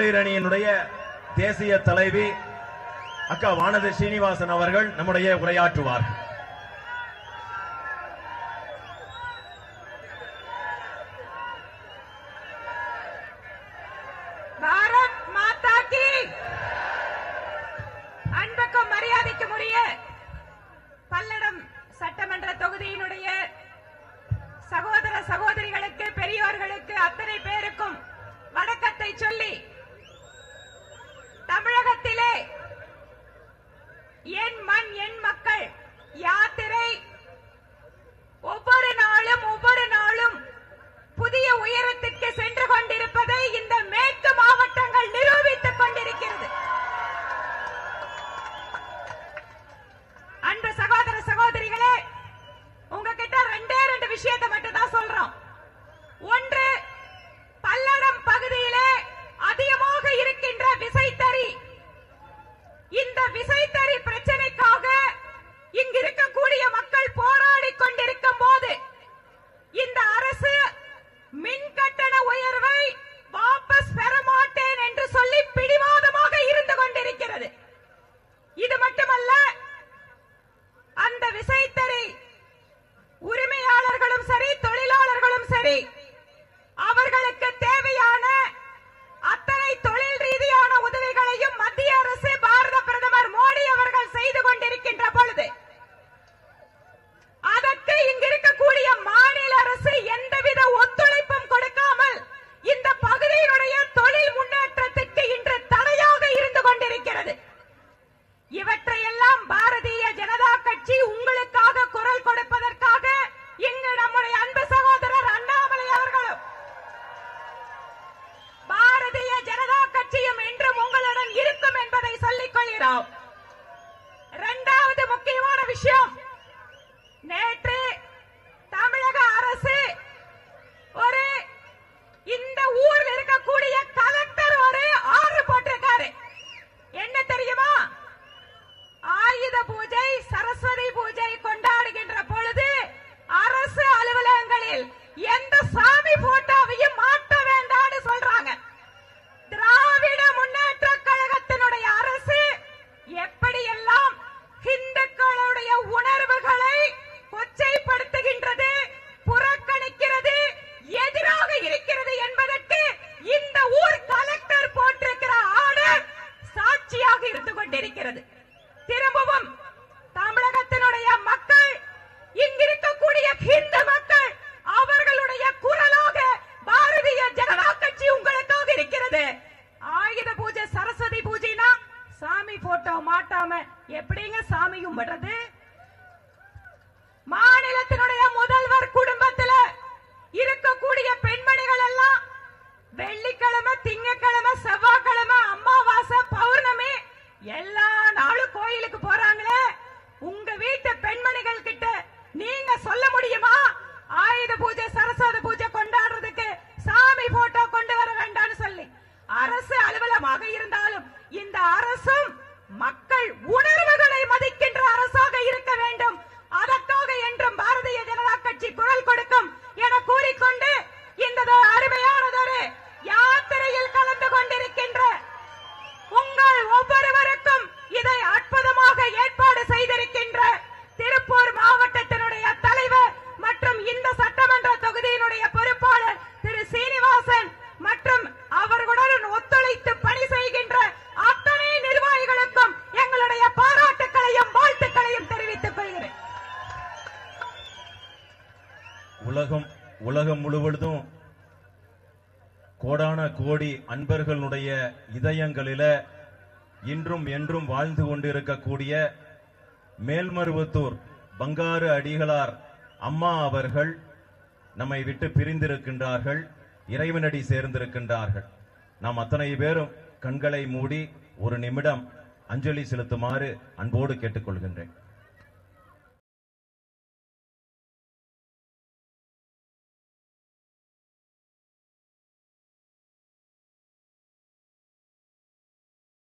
மகளிர் அணியினுடைய தேசிய தலைவி அக்கா வானதி ஸ்ரீனிவாசன் அவர்கள் நம்முடைய உரையாற்றுவார்கள் பாரத் மாதா கி அன்புக்கும் மரியாதைக்கும் உரிய பல்லடம் சட்டமன்ற தொகுதியினுடைய சகோதர சகோதரிகளுக்கு பெரியோர்களுக்கு அத்தனை பேருக்கும் வணக்கத்தை சொல்லி தமிழகத்திலே என் மண் என் மக்கள் யாத்திரை ஒவ்வொரு நாளும் ஒவ்வொரு நாளும் புதிய உயரத்திற்கு சென்று கொண்டிருப்பதை இந்த மேற்கு மாவட்டங்கள் நிரூபித்துக் கொண்டிருக்கிறது அன்பு சகோதர சகோதரிகளே உங்ககிட்ட ரெண்டே ரெண்டு விஷயத்தை மட்டும் தான் சொல்றோம் ஒன்று பல்லடம் பகுதியிலே அதிகமாக இருக்கின்ற விசைத்தறி இந்த விசைத்தறி பிரச்சனைக்காக இங்கு இருக்கக்கூடிய மக்கள் போராடிக் கொண்டிருக்கும் போது இந்த அரசு மின் கட்டண உயர்வை வாபஸ் பெற மாட்டேன் என்று சொல்லி பிடிவாதமாக இருந்து கொண்டிருக்கிறது இது மட்டுமல்ல அந்த விசைத்தறி உரிமையாளர்களும் சரி தொழிலாளர்களும் சரி அவர்களுக்கு தேவையான அத்தனை தொழில் ரீதியான உதவிகளையும் மத்திய அரசு பாரத பிரதமர் மோடி அவர்கள் செய்து கொண்டிருக்கின்ற பொழுது அதற்கு இங்கு இருக்கக்கூடிய மாநில அரசு எந்தவித ஒத்துழைப்பும் கொடுக்காமல் இந்த பகுதியினுடைய தொழில் முன்னேற்றத்திற்கு இன்று தடையாக இருந்து கொண்டிருக்கிறது இவற்றையெல்லாம் பாரதிய ஜனதா கட்சி உங்களுக்காக குரல் கொடுப்பதற்காக இங்கு நம்முடைய அன்பு சகோதரர் அண்ணாமலை அவர்களும் பாரதிய ஜனதா கட்சியும் என்றும் உங்களுடன் இருக்கும் என்பதை சொல்லிக் கொள்கிறோம் இரண்டாவது முக்கியமான விஷயம் நேற்று தமிழக அரசு ஒரு இந்த ஊர்ல இருக்கக்கூடிய கலெக்டர் ஒரு ஆர்டர் போட்டிருக்காரு என்ன தெரியுமா ஆயுத பூஜை சரஸ்வதி பூஜை கொண்டாடுகின்ற பொழுது அரசு அலுவலகங்களில் எந்த சாமி போட்டோவையும் மாட்ட வேண்டாம்னு சொல்றாங்க திராவிட முன்னேற்ற கழகத்தினுடைய அரசு எப்படியெல்லாம் இந்துக்களுடைய உணர்வுகளை கொச்சைப்படுத்துகின்றது புறக்கணிக்கிறது எதிராக இருக்கிறது என்பதற்கு இந்த ஊர் கலெக்டர் போட்டிருக்கிற ஆர்டர் சாட்சியாக இருந்து கொண்டிருக்கிறது திரும்பவும் தமிழகத்தினுடைய மக்கள் இங்கிருக்கக்கூடிய ஹிந்து மக்கள் அவர்களுடைய குரலாக பாரதிய ஜனதா கட்சி உங்களுக்காக இருக்கிறது ஆயுத பூஜை சரஸ்வதி பூஜைனா சாமி போட்டோ மாட்டாம எப்படிங்க சாமி கும்பிடுறது மாநிலத்தினுடைய முதல்வர் குடும்பத்துல இருக்கக்கூடிய பெண்மணிகள் எல்லாம் வெள்ளிக்கிழமை திங்கக்கிழமை செவ்வாய்க்கிழமை அமாவாசை பௌர்ணமி எல்லா நாளும் கோயிலுக்கு போறாங்களே உங்க வீட்டு பெண்மணிகள் கிட்ட நீங்க சொல்ல முடியுமா ஆயுத பூஜை சரஸ்வதி பூஜை கொண்டாடுறதுக்கு சாமி போட்டோ கொண்டு வர வேண்டாம்னு சொல்லி அரசு அலுவலமாக இருந்தாலும் இந்த அரசும் மக்கள் உணர்வுகளை மதிக்கின்ற அரசாக இருக்க வேண்டும் அதற்காக என்றும் பாரதிய ஜனதா கட்சி குரல் கொடுக்கும் என கூறிக்கொண்டு இந்த அருமையானதொரு யாத்திரையில் கலந்து கொண்டிருக்கின்ற உங்கள் ஒவ்வொருவருக்கும் இதை அற்புதமாக ஏற்பாடு செய்திருக்கின்ற திருப்பூர் மாவட்டத்தினுடைய தலைவர் மற்றும் இந்த சட்டமன்ற தொகுதியினுடைய பொறுப்பாளர் திரு சீனிவாசன் மற்றும் அவர்களுடன் ஒத்துழைத்து பணி செய்கின்ற அத்தனை நிர்வாகிகளுக்கும் எங்களுடைய பாராட்டுக்களையும் வாழ்த்துக்களையும் தெரிவித்துக் கொள்கிறேன் உலகம் உலகம் முழுவதும் கோடான கோடி அன்பர்களுடைய இதயங்களில இன்றும் என்றும் வாழ்ந்து கொண்டிருக்கக்கூடிய மேல்மருவத்தூர் பங்காரு அடிகளார் அம்மா அவர்கள் நம்மை விட்டு பிரிந்திருக்கின்றார்கள் இறைவனடி சேர்ந்திருக்கின்றார்கள் நாம் அத்தனை பேரும் கண்களை மூடி ஒரு நிமிடம் அஞ்சலி செலுத்துமாறு அன்போடு கேட்டுக்கொள்கின்றேன்